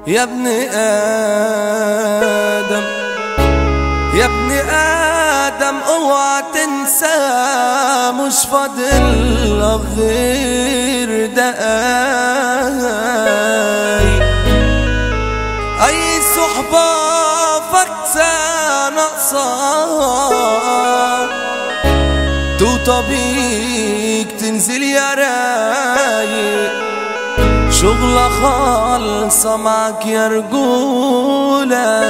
يا ابن آدم يا ابن آدم اوعى تنسى مش فاضل غير دقايق أي صحبة فكسة ناقصة توطى بيك تنزل يا رايق شغلة خالصة معك يا رجولة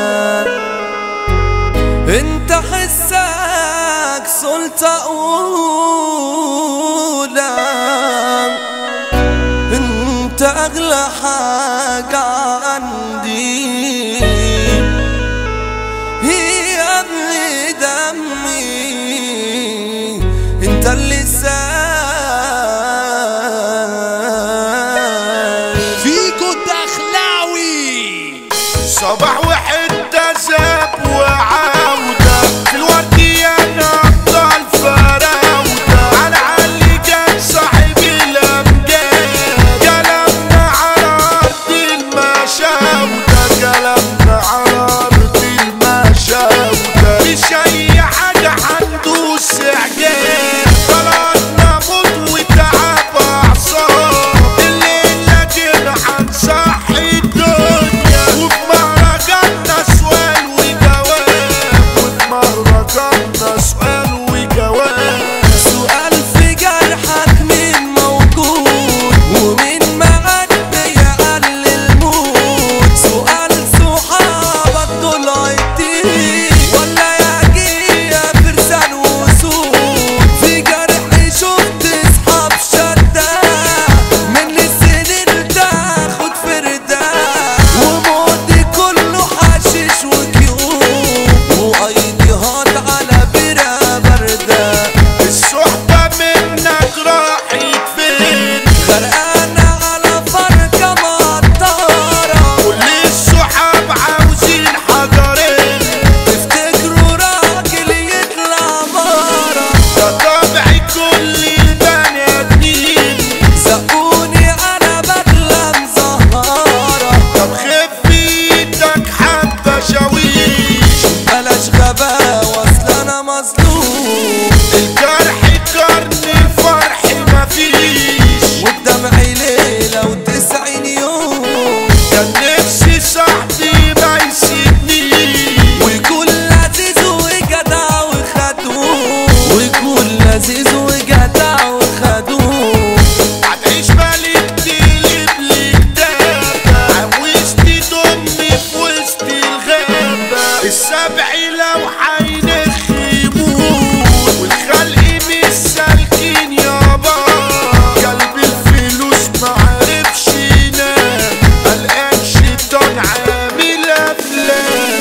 انت حسك سلطة أولى انت أغلى حاجة عندي هي ابن دمي انت اللي سايب فيكو الدخلاوي صباح وحدة زاب وعودة في الوردية نبضل فراودة على علي كان صاحب الأمجاد كلامنا على أرض المشاودة كلامنا على أرض المشاودة مش أي حاجة هندوس إعجاب طلعنا موت وتعب أعصاب الليلة كده هنصحي الدنيا وفي مهرجاننا سؤال وجواب وفي مهرجاننا سؤال وجواب سؤال في جرحك مين موجود ومين معدي يقل الموت سؤال صحابك دول عيتين ولا يجي يا فرسان وسود في جرحي شفت اصحاب شدة من السنين تاخد فردة وموتي كله حشيش وكيوب وايدي هات على بيرة باردة الصحبة منك راحت فين غرقانة على فرقة مطارة كل الصحاب عاوزين حجرين تفتكروا راجل يطلع مرة ده طبع كل البني ادمين زقوني أنا بدلة مزهرة طب خف ايدك حبة شاويش بلاش غباوة أصل أنا مظلوم الجرح قرن الفرح مفيش والدمع ليلة وتسعين يوم كان نفسي صاحبي ما يسيبنيش ويكون لذيذ وجدع وخدوم ويكون لذيذ وجدع وخدوم هتعيش ملك تقلب لي كتابة عاوزتي تضمي في وسط الغابة السبع لو هينخ يموت والخلق مش سالكين يابا قلب الفلوس معرفش ينام قلقان شيطان عامل افلام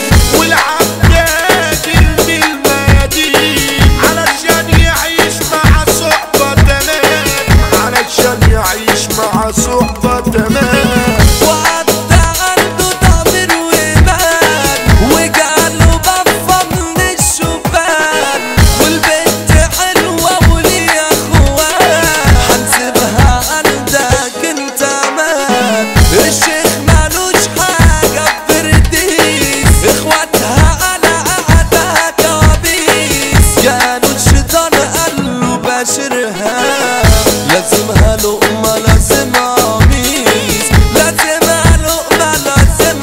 والعباد يرمي الميادين علشان يعيش مع صحبة تمام علشان يعيش مع صحبة تمام وعدى عنده ضمير وإيمان وجعله بفة من الشبان والبنت حلوة وليها اخوان هنسيبها عندك انت مان الشيخ مالوش حاجة في فرديس اخواتها على قعدها كوابيس كانوا الشيطان قال له باشرها لازمها لقمة لازم قميص لازمها لقمة لازم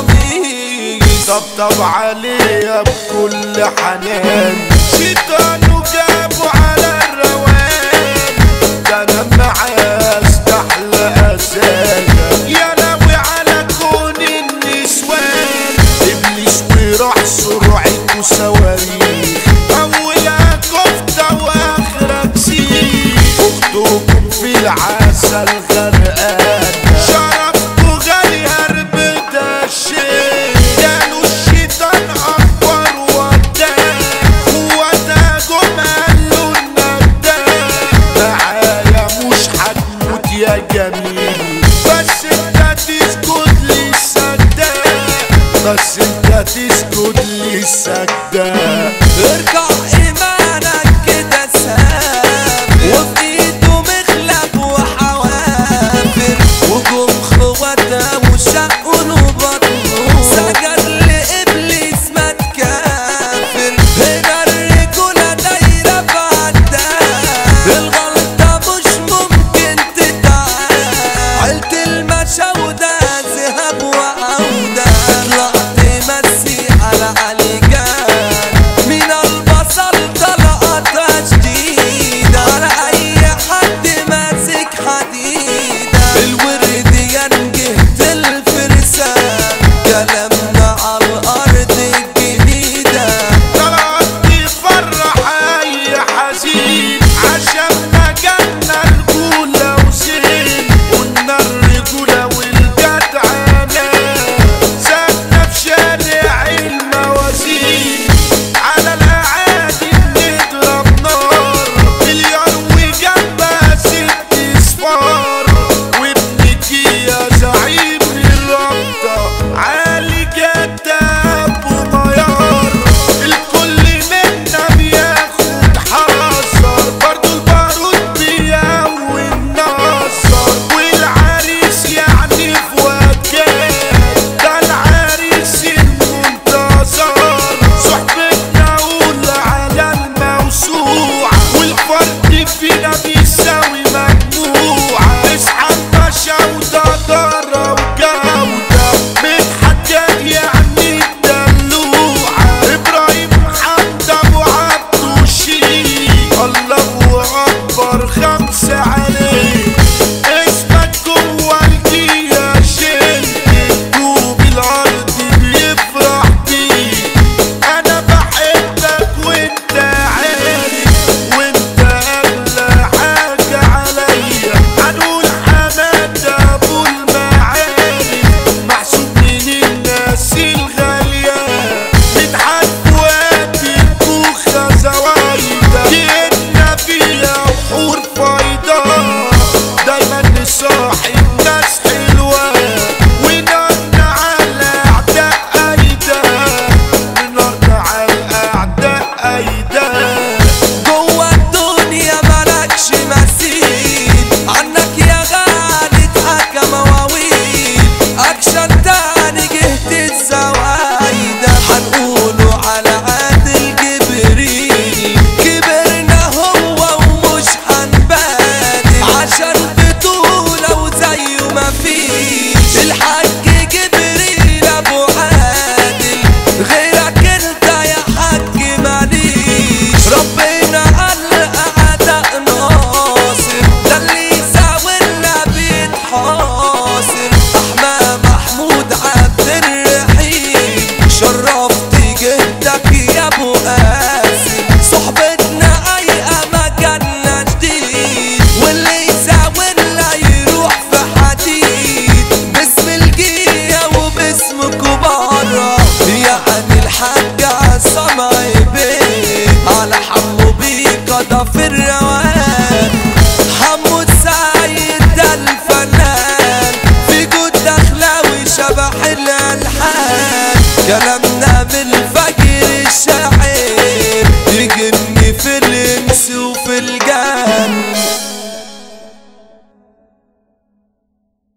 قميص طبطب عليها بكل حنان شيطانه جابه على الروان ده انا معاه استحلى اذان يا لوي على كون النسوان ابليس وراح سرعته صواريخ اولها كفته واخرها كسيخ اختكم في العسل غرقان شرفته غالي هرب ده الشيء قالوا الشيطان اكبر ودان هو ده جمال الندان معايا مش هتموت يا جميل بس انت تسكت لي صدق بس انت تسكت لي صدق ارجع ايمان